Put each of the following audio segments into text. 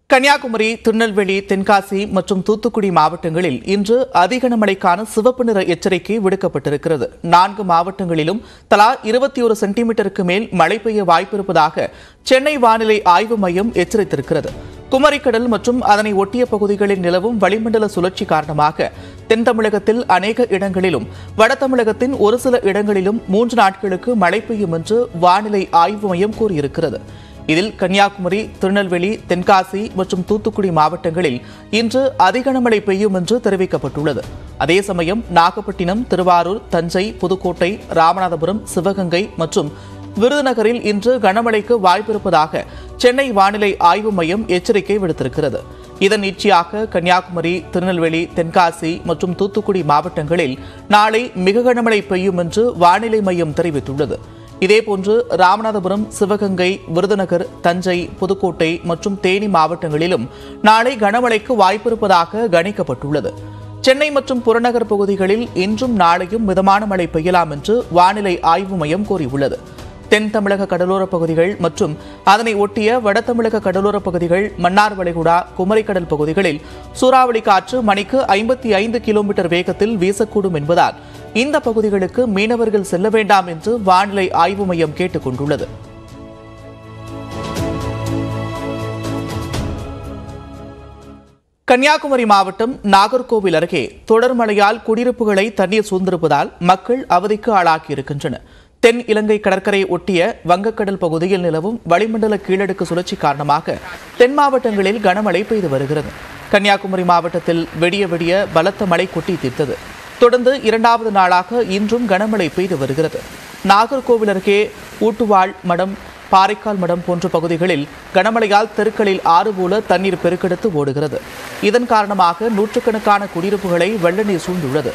கன்னியாகுமரி திருநெல்வேலி தென்காசி மற்றும் தூத்துக்குடி மாவட்டங்களில் இன்று அதிக மழைக்கான சிவப்பு நிற எச்சரிக்கை விடுக்கப்பட்டிருக்கிறது நான்கு மாவட்டங்களிலும் தலா இருபத்தி ஒரு சென்டிமீட்டருக்கு மேல் மழை பெய்ய வாய்ப்பிருப்பதாக சென்னை வானிலை ஆய்வு மையம் எச்சரித்திருக்கிறது குமரிக்கடல் மற்றும் அதனை ஒட்டிய பகுதிகளில் நிலவும் வளிமண்டல சுழற்சி காரணமாக தென் தமிழகத்தில் அநேக இடங்களிலும் வட தமிழகத்தின் ஒரு சில இடங்களிலும் மூன்று நாட்களுக்கு மழை பெய்யும் என்று வானிலை ஆய்வு மையம் கூறியிருக்கிறது இதில் கன்னியாகுமரி திருநெல்வேலி தென்காசி மற்றும் தூத்துக்குடி மாவட்டங்களில் இன்று அதிக கனமழை பெய்யும் என்று தெரிவிக்கப்பட்டுள்ளது அதே சமயம் நாகப்பட்டினம் திருவாரூர் தஞ்சை புதுக்கோட்டை ராமநாதபுரம் சிவகங்கை மற்றும் விருதுநகரில் இன்று கனமழைக்கு வாய்ப்பிருப்பதாக சென்னை வானிலை ஆய்வு மையம் எச்சரிக்கை விடுத்திருக்கிறது இதன் நீட்சியாக கன்னியாகுமரி திருநெல்வேலி தென்காசி மற்றும் தூத்துக்குடி மாவட்டங்களில் நாளை மிக கனமழை பெய்யும் என்று வானிலை மையம் தெரிவித்துள்ளது இதேபோன்று ராமநாதபுரம் சிவகங்கை விருதுநகர் தஞ்சை புதுக்கோட்டை மற்றும் தேனி மாவட்டங்களிலும் நாளை கனமழைக்கு வாய்ப்பிருப்பதாக கணிக்கப்பட்டுள்ளது சென்னை மற்றும் புறநகர் பகுதிகளில் இன்றும் நாளையும் மிதமான மழை பெய்யலாம் என்று வானிலை ஆய்வு மையம் கூறியுள்ளது தென் தமிழக கடலோரப் பகுதிகள் மற்றும் அதனை ஒட்டிய வட தமிழக கடலோரப் பகுதிகள் மன்னார் வளைகுடா குமரிக்கடல் பகுதிகளில் சூறாவளி காற்று மணிக்கு ஐம்பத்தி ஐந்து கிலோமீட்டர் வேகத்தில் வீசக்கூடும் என்பதால் இந்த பகுதிகளுக்கு மீனவர்கள் செல்ல வேண்டாம் என்று வானிலை ஆய்வு மையம் கேட்டுக் கொண்டுள்ளது கன்னியாகுமரி மாவட்டம் நாகர்கோவில் அருகே தொடர் மழையால் குடியிருப்புகளை தண்ணீர் சூழ்ந்திருப்பதால் மக்கள் அவதிக்கு ஆளாகியிருக்கின்றனர் தென் இலங்கை கடற்கரை ஒட்டிய வங்கக்கடல் பகுதியில் நிலவும் வளிமண்டல கீழடுக்கு சுழற்சி காரணமாக தென் மாவட்டங்களில் கனமழை பெய்து வருகிறது கன்னியாகுமரி மாவட்டத்தில் வெடிய வெடிய பலத்த மழை கொட்டி தீர்த்தது தொடர்ந்து இரண்டாவது நாளாக இன்றும் கனமழை பெய்து வருகிறது நாகர்கோவில் அருகே ஊட்டுவாள் மடம் பாறைக்கால் மடம் போன்ற பகுதிகளில் கனமழையால் தெருக்களில் ஆறு போல தண்ணீர் பெருக்கெடுத்து ஓடுகிறது இதன் காரணமாக நூற்றுக்கணக்கான குடியிருப்புகளை வெள்ள நீர் சூழ்ந்துள்ளது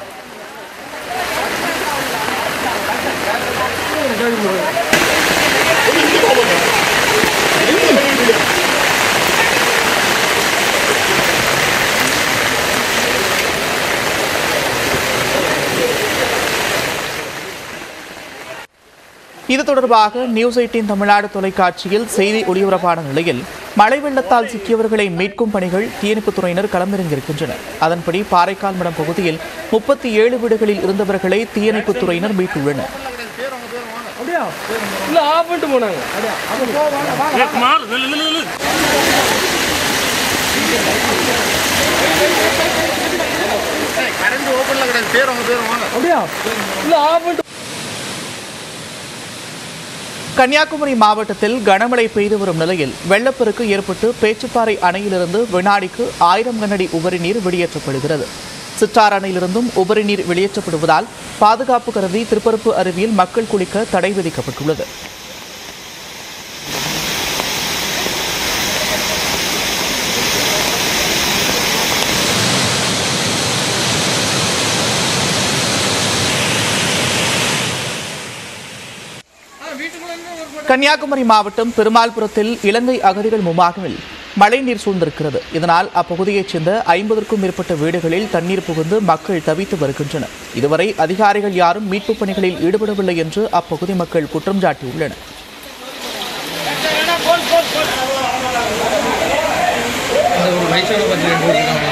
இது தொடர்பாக நியூஸ் எயிட்டின் தமிழ்நாடு தொலைக்காட்சியில் செய்தி ஒளிபரப்பான நிலையில் மழை வெள்ளத்தால் சிக்கியவர்களை மீட்கும் பணிகள் தீயணைப்புத் துறையினர் களமிறங்கியிருக்கின்றனர் அதன்படி பாறைக்கால் மடம் பகுதியில் முப்பத்தி ஏழு வீடுகளில் இருந்தவர்களை தீயணைப்புத் துறையினர் மீட்டுள்ளனர் அப்படியா இல்ல ஆஃப் பண்ணிட்டு போனாங்க குமார் நில்லு நில்லு நில்லு கரண்ட் ஓப்பன்ல கிடையாது பேர் உங்க பேர் வாங்க அப்படியா இல்ல ஆஃப் பண்ணிட்டு கன்னியாகுமரி மாவட்டத்தில் கனமழை பெய்து வரும் நிலையில் வெள்ளப்பெருக்கு ஏற்பட்டு பேச்சுப்பாறை அணையிலிருந்து வினாடிக்கு ஆயிரம் கனஅடி உபரி நீர் வெளியேற்றப்படுகிறது சிற்றார் அணையிலிருந்தும் உபரி நீர் வெளியேற்றப்படுவதால் பாதுகாப்பு கருதி திருப்பரப்பு அருவியில் மக்கள் குளிக்க தடை விதிக்கப்பட்டுள்ளது கன்னியாகுமரி மாவட்டம் பெருமாள்புரத்தில் இலங்கை அகதிகள் முகாமில் மழைநீர் சூழ்ந்திருக்கிறது இதனால் அப்பகுதியைச் சேர்ந்த ஐம்பதற்கும் மேற்பட்ட வீடுகளில் தண்ணீர் புகுந்து மக்கள் தவித்து வருகின்றனர் இதுவரை அதிகாரிகள் யாரும் மீட்புப் பணிகளில் ஈடுபடவில்லை என்று அப்பகுதி மக்கள் குற்றம் சாட்டியுள்ளனர் ஒரு வயசான பத்து ரெண்டு பேர் இருக்காங்க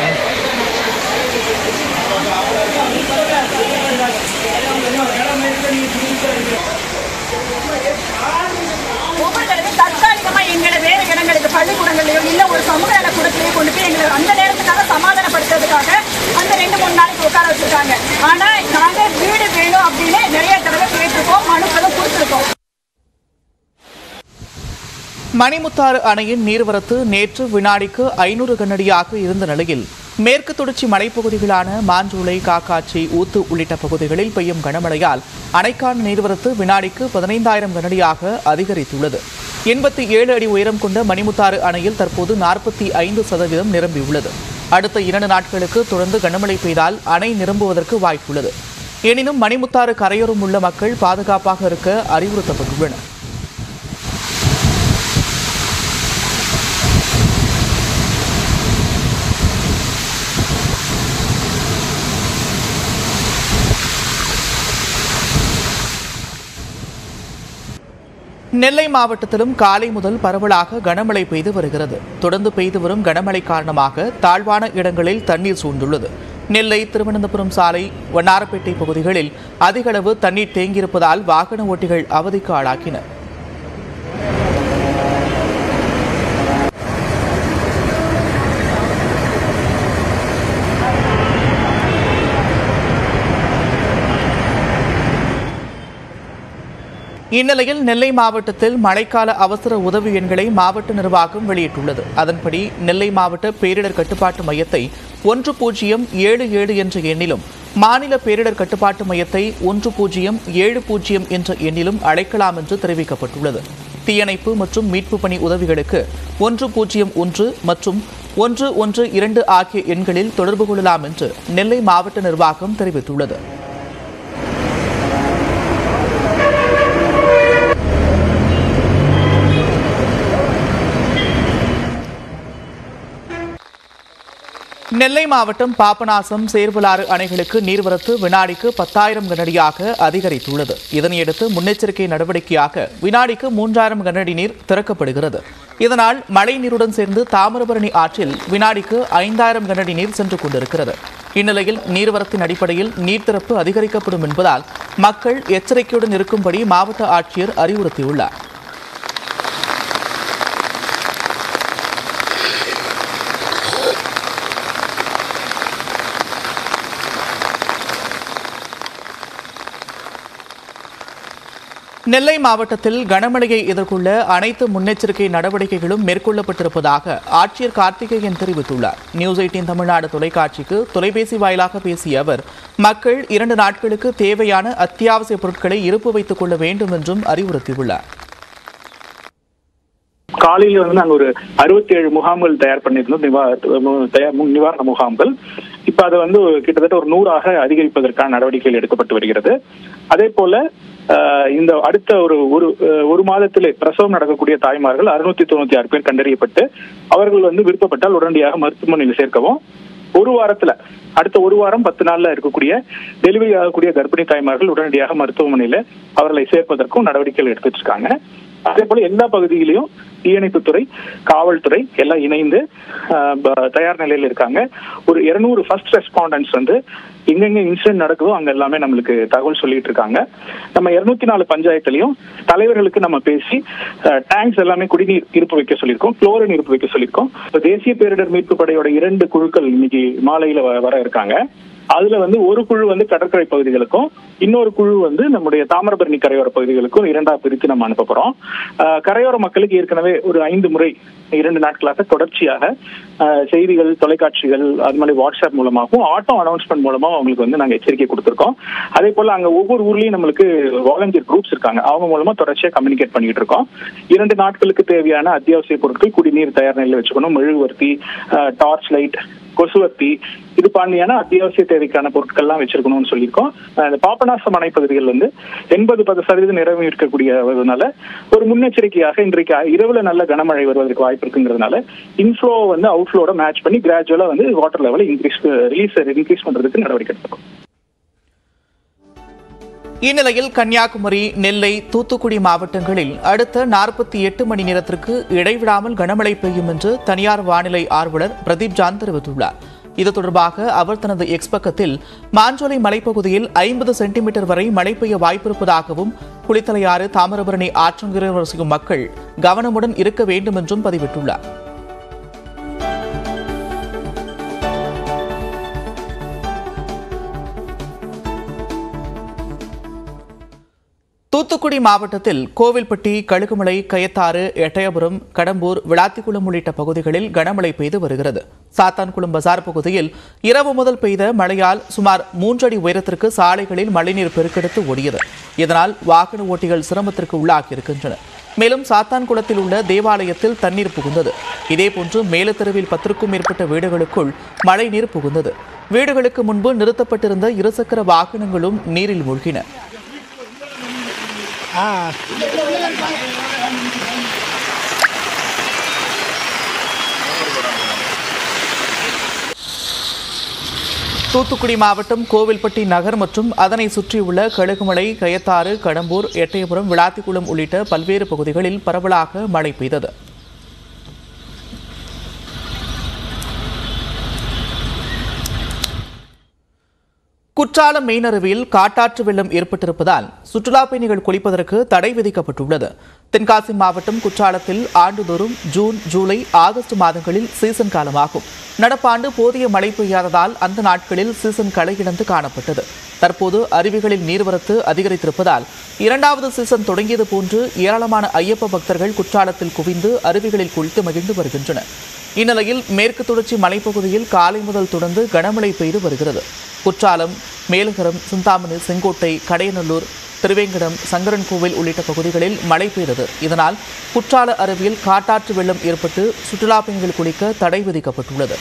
ஒவ்வொருத்தருக்கும் தற்காலிகமா எங்களை வேற இடங்களுக்கு பள்ளிக்கூடங்களையோ இல்ல ஒரு சமூக நல கூடத்திலேயோ கொண்டு போய் எங்களை அந்த நேரத்துக்காக சமாதானப்படுத்துறதுக்காக அந்த ரெண்டு மூணு நாளைக்கு உட்கார வச்சிருக்காங்க ஆனா நாங்க வீடு வேணும் அப்படின்னு நிறைய தடவை கேட்டிருக்கோம் மனுக்களும் கொடுத்துருக்கோம் மணிமுத்தாறு அணையின் நீர்வரத்து நேற்று வினாடிக்கு ஐநூறு கனடியாக இருந்த நிலையில் மேற்கு தொடர்ச்சி மலைப்பகுதிகளான மாஞ்சோலை காக்காச்சி ஊத்து உள்ளிட்ட பகுதிகளில் பெய்யும் கனமழையால் அணைக்கான நீர்வரத்து வினாடிக்கு பதினைந்தாயிரம் கனடியாக அதிகரித்துள்ளது எண்பத்தி ஏழு அடி உயரம் கொண்ட மணிமுத்தாறு அணையில் தற்போது நாற்பத்தி ஐந்து சதவீதம் நிரம்பியுள்ளது அடுத்த இரண்டு நாட்களுக்கு தொடர்ந்து கனமழை பெய்தால் அணை நிரம்புவதற்கு வாய்ப்புள்ளது எனினும் மணிமுத்தாறு கரையோரம் உள்ள மக்கள் பாதுகாப்பாக இருக்க அறிவுறுத்தப்பட்டுள்ளனர் நெல்லை மாவட்டத்திலும் காலை முதல் பரவலாக கனமழை பெய்து வருகிறது தொடர்ந்து பெய்து வரும் கனமழை காரணமாக தாழ்வான இடங்களில் தண்ணீர் சூழ்ந்துள்ளது நெல்லை திருவனந்தபுரம் சாலை வண்ணாரப்பேட்டை பகுதிகளில் அதிக அளவு தண்ணீர் தேங்கியிருப்பதால் வாகன ஓட்டிகள் அவதிக்கு ஆளாக்கினர் இந்நிலையில் நெல்லை மாவட்டத்தில் மழைக்கால அவசர உதவி எண்களை மாவட்ட நிர்வாகம் வெளியிட்டுள்ளது அதன்படி நெல்லை மாவட்ட பேரிடர் கட்டுப்பாட்டு மையத்தை ஒன்று பூஜ்ஜியம் ஏழு ஏழு என்ற எண்ணிலும் மாநில பேரிடர் கட்டுப்பாட்டு மையத்தை ஒன்று பூஜ்ஜியம் ஏழு பூஜ்ஜியம் என்ற எண்ணிலும் அழைக்கலாம் என்று தெரிவிக்கப்பட்டுள்ளது தீயணைப்பு மற்றும் மீட்பு பணி உதவிகளுக்கு ஒன்று பூஜ்ஜியம் ஒன்று மற்றும் ஒன்று ஒன்று இரண்டு ஆகிய எண்களில் தொடர்பு கொள்ளலாம் என்று நெல்லை மாவட்ட நிர்வாகம் தெரிவித்துள்ளது நெல்லை மாவட்டம் பாபநாசம் சேர்வலாறு அணைகளுக்கு நீர்வரத்து வினாடிக்கு பத்தாயிரம் கனடியாக அதிகரித்துள்ளது இதனையடுத்து முன்னெச்சரிக்கை நடவடிக்கையாக வினாடிக்கு மூன்றாயிரம் கனஅடி நீர் திறக்கப்படுகிறது இதனால் மழை நீருடன் சேர்ந்து தாமிரபரணி ஆற்றில் வினாடிக்கு ஐந்தாயிரம் கனஅடி நீர் சென்று கொண்டிருக்கிறது இந்நிலையில் நீர்வரத்தின் அடிப்படையில் நீர் திறப்பு அதிகரிக்கப்படும் என்பதால் மக்கள் எச்சரிக்கையுடன் இருக்கும்படி மாவட்ட ஆட்சியர் அறிவுறுத்தியுள்ளார் நெல்லை மாவட்டத்தில் கனமழையை எதிர்கொள்ள அனைத்து முன்னெச்சரிக்கை நடவடிக்கைகளும் மேற்கொள்ளப்பட்டிருப்பதாக ஆட்சியர் கார்த்திகேயன் தெரிவித்துள்ளார் நியூஸ் எயிட்டின் தமிழ்நாடு தொலைக்காட்சிக்கு தொலைபேசி வாயிலாக பேசிய அவர் மக்கள் இரண்டு நாட்களுக்கு தேவையான அத்தியாவசிய பொருட்களை இருப்பு வைத்துக் கொள்ள வேண்டும் என்றும் அறிவுறுத்தியுள்ளார் காலையில வந்து நாங்க ஒரு அறுபத்தி ஏழு முகாம்கள் தயார் பண்ணியிருந்தோம் நிவா- தயார் மு- நிவாரண முகாம்கள் இப்ப அதை வந்து கிட்டத்தட்ட ஒரு நூறாக அதிகரிப்பதற்கான நடவடிக்கைகள் எடுக்கப்பட்டு வருகிறது அதே போல ஆஹ், இந்த அடுத்த ஒரு ஒரு அஹ், ஒரு மாதத்திலே பிரசவம் நடக்கக்கூடிய தாய்மார்கள் அறுநூத்தி தொண்ணூத்தி ஆறு பேர் கண்டறியப்பட்டு அவர்கள் வந்து விருப்பப்பட்டால் உடனடியாக மருத்துவமனையில் சேர்க்கவும் ஒரு வாரத்துல அடுத்த ஒரு வாரம் பத்து நாள்ல இருக்கக்கூடிய டெலிவரி ஆகக்கூடிய கர்ப்பிணி தாய்மார்கள் உடனடியாக மருத்துவமனையில அவர்களை சேர்ப்பதற்கும் நடவடிக்கைகள் எடுத்துட்டு இருக்காங்க அதே போல எல்லா பகுதியிலையும் தீயணைப்புத்துறை காவல்துறை எல்லாம் இணைந்து ஆஹ், ப- தயார் நிலையில் இருக்காங்க ஒரு இருநூறு ஃபர்ஸ்ட் ரெஸ்பாண்டன்ஸ் வந்து எங்கெங்க இன்சிடென்ட் நடக்குதோ அங்க எல்லாமே நம்மளுக்கு தகவல் சொல்லிட்டு இருக்காங்க நம்ம இருநூத்தி நாலு பஞ்சாயத்துலயும் தலைவர்களுக்கு நம்ம பேசி டேங்க்ஸ் எல்லாமே குடிநீர் இருப்பு வைக்க சொல்லியிருக்கோம் குளோரின் இருப்பு வைக்க சொல்லியிருக்கோம் இப்ப தேசிய பேரிடர் மீட்பு படையோட இரண்டு குழுக்கள் இன்னைக்கு மாலையில வ- வர இருக்காங்க அதுல வந்து ஒரு குழு வந்து கடற்கரை பகுதிகளுக்கும் இன்னொரு குழு வந்து நம்முடைய தாமிரபரணி கரையோர பகுதிகளுக்கும் இரண்டா பிரித்து நம்ம அனுப்ப போறோம் ஆஹ் கரையோர மக்களுக்கு ஏற்கனவே ஒரு ஐந்து முறை இரண்டு நாட்களாக தொடர்ச்சியாக ஆஹ் செய்திகள் தொலைக்காட்சிகள் அது மாதிரி வாட்ஸ்அப் மூலமாகவும் ஆட்டோ அனௌன்ஸ்மெண்ட் மூலமாகவும் அவங்களுக்கு வந்து நாங்க எச்சரிக்கை கொடுத்துருக்கோம் அதே போல அங்க ஒவ்வொரு ஊர்லயும் நம்மளுக்கு வாலண்டியர் குரூப்ஸ் இருக்காங்க அவங்க மூலமா தொடர்ச்சியா கம்யூனிகேட் பண்ணிட்டு இருக்கோம் இரண்டு நாட்களுக்கு தேவையான அத்தியாவசிய பொருட்கள் குடிநீர் தயார் நிலையில் வச்சுக்கணும் மெழுகுவர்த்தி டார்ச் லைட் கொசுவத்தி இது பாண்டியான அத்தியாவசிய தேவைக்கான பொருட்கள்லாம் வச்சிருக்கணும்னு சொல்லியிருக்கோம் அஹ் இந்த பாபநாசம் அணை பகுதிகள் வந்து எண்பது பத்து சதவீதம் நிறைவு இருக்கக்கூடியதுனால ஒரு முன்னெச்சரிக்கையாக இன்றைக்கு இரவுல நல்ல கனமழை வருவதற்கு வாய்ப்பு இருக்குங்கிறதுனால இன்ஃப்ளோ வந்து அவுட்ஃப்ளோட மேட்ச் பண்ணி கிராஜுவலா வந்து வாட்டர் லெவலை இன்க்ரீஸ் ரிலீஸ் இன்க்ரீஸ் பண்றதுக்கு நடவடிக்கை எடுத்துக்கணும் இந்நிலையில் கன்னியாகுமரி நெல்லை தூத்துக்குடி மாவட்டங்களில் அடுத்த நாற்பத்தி எட்டு மணி நேரத்திற்கு இடைவிடாமல் கனமழை பெய்யும் என்று தனியார் வானிலை ஆர்வலர் பிரதீப் ஜான் தெரிவித்துள்ளார் இது தொடர்பாக அவர் தனது எக்ஸ் பக்கத்தில் மாஞ்சோலை மலைப்பகுதியில் ஐம்பது சென்டிமீட்டர் வரை மழை பெய்ய வாய்ப்பிருப்பதாகவும் குளித்தலையாறு தாமிரபரணி ஆற்றங்கரை வசிக்கும் மக்கள் கவனமுடன் இருக்க வேண்டும் என்றும் பதிவிட்டுள்ளார் தூத்துக்குடி மாவட்டத்தில் கோவில்பட்டி கழுகுமலை கயத்தாறு எட்டயபுரம் கடம்பூர் விளாத்திக்குளம் உள்ளிட்ட பகுதிகளில் கனமழை பெய்து வருகிறது சாத்தான்குளம் பசார் பகுதியில் இரவு முதல் பெய்த மழையால் சுமார் மூன்றடி உயரத்திற்கு சாலைகளில் மழைநீர் பெருக்கெடுத்து ஓடியது இதனால் வாகன ஓட்டிகள் சிரமத்திற்கு உள்ளாகியிருக்கின்றனர் மேலும் சாத்தான்குளத்தில் உள்ள தேவாலயத்தில் தண்ணீர் புகுந்தது இதேபோன்று மேலத்தெருவில் பத்திற்கும் மேற்பட்ட வீடுகளுக்குள் மழைநீர் புகுந்தது வீடுகளுக்கு முன்பு நிறுத்தப்பட்டிருந்த இருசக்கர வாகனங்களும் நீரில் மூழ்கின தூத்துக்குடி மாவட்டம் கோவில்பட்டி நகர் மற்றும் அதனை சுற்றியுள்ள கழுகுமலை கயத்தாறு கடம்பூர் எட்டயபுரம் விளாத்திக்குளம் உள்ளிட்ட பல்வேறு பகுதிகளில் பரவலாக மழை பெய்தது குற்றாலம் மெயினருவியில் காட்டாற்று வெள்ளம் ஏற்பட்டிருப்பதால் சுற்றுலாப் பயணிகள் குளிப்பதற்கு தடை விதிக்கப்பட்டுள்ளது தென்காசி மாவட்டம் குற்றாலத்தில் ஆண்டுதோறும் ஜூன் ஜூலை ஆகஸ்ட் மாதங்களில் சீசன் காலமாகும் நடப்பாண்டு போதிய மழை பெய்யாததால் அந்த நாட்களில் சீசன் களையிழந்து காணப்பட்டது தற்போது அருவிகளில் நீர்வரத்து அதிகரித்திருப்பதால் இரண்டாவது சீசன் தொடங்கியது போன்று ஏராளமான ஐயப்ப பக்தர்கள் குற்றாலத்தில் குவிந்து அருவிகளில் குளித்து மகிழ்ந்து வருகின்றனர் இந்நிலையில் மேற்கு தொடர்ச்சி மலைப்பகுதியில் காலை முதல் தொடர்ந்து கனமழை பெய்து வருகிறது குற்றாலம் மேலகரம் சிந்தாமணி செங்கோட்டை கடையநல்லூர் திருவேங்கடம் சங்கரன்கோவில் உள்ளிட்ட பகுதிகளில் மழை பெய்தது இதனால் குற்றால அருவியில் காட்டாற்று வெள்ளம் ஏற்பட்டு சுற்றுலாப் பயணிகள் குளிக்க தடை விதிக்கப்பட்டுள்ளது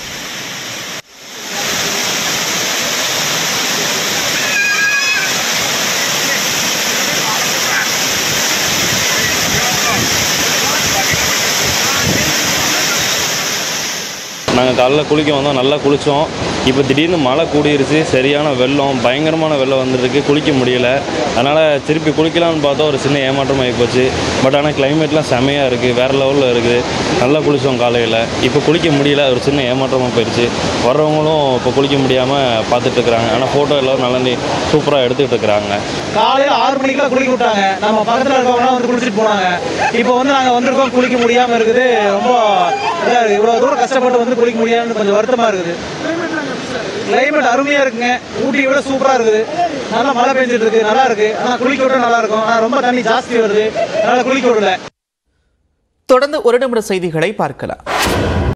நாங்கள் காலைல குளிக்க வந்தோம் நல்லா குளித்தோம் இப்போ திடீர்னு மழை கூடிருச்சு சரியான வெள்ளம் பயங்கரமான வெள்ளம் வந்துருக்கு குளிக்க முடியல அதனால் திருப்பி குளிக்கலாம்னு பார்த்தா ஒரு சின்ன ஏமாற்றம் ஆகி போச்சு பட் ஆனால் கிளைமேட்லாம் செமையாக இருக்குது வேறு லெவலில் இருக்குது நல்லா குளித்தோம் காலையில் இப்போ குளிக்க முடியல ஒரு சின்ன ஏமாற்றமாக போயிடுச்சு வர்றவங்களும் இப்போ குளிக்க முடியாமல் பார்த்துட்டு இருக்கிறாங்க ஆனால் ஃபோட்டோ எல்லோரும் நல்லா நீ சூப்பராக எடுத்துக்கிட்டு இருக்கிறாங்க காலையில ஆறு மணிக்கெல்லாம் குளிக்க விட்டாங்க நம்ம பக்கத்துல இருக்கவங்கலாம் வந்து குளிச்சுட்டு போனாங்க இப்போ வந்து நாங்க வந்திருக்கோம் குளிக்க முடியாம இருக்குது ரொம்ப இதா இருக்கு இவ்வளவு தூரம் கஷ்டப்பட்டு வந்து குளிக்க முடியாம கொஞ்சம் வருத்தமா இருக்குது கிளைமேட் அருமையா இருக்குங்க ஊட்டியை விட சூப்பரா இருக்குது நல்லா மழை பெஞ்சிட்டு இருக்கு நல்லா இருக்கு ஆனா குளிக்க விட்டா நல்லா இருக்கும் ஆனா ரொம்ப தண்ணி ஜாஸ்தி வருது அதனால குளிக்க விடல தொடர்ந்து ஒரு நிமிட செய்திகளை பார்க்கலாம்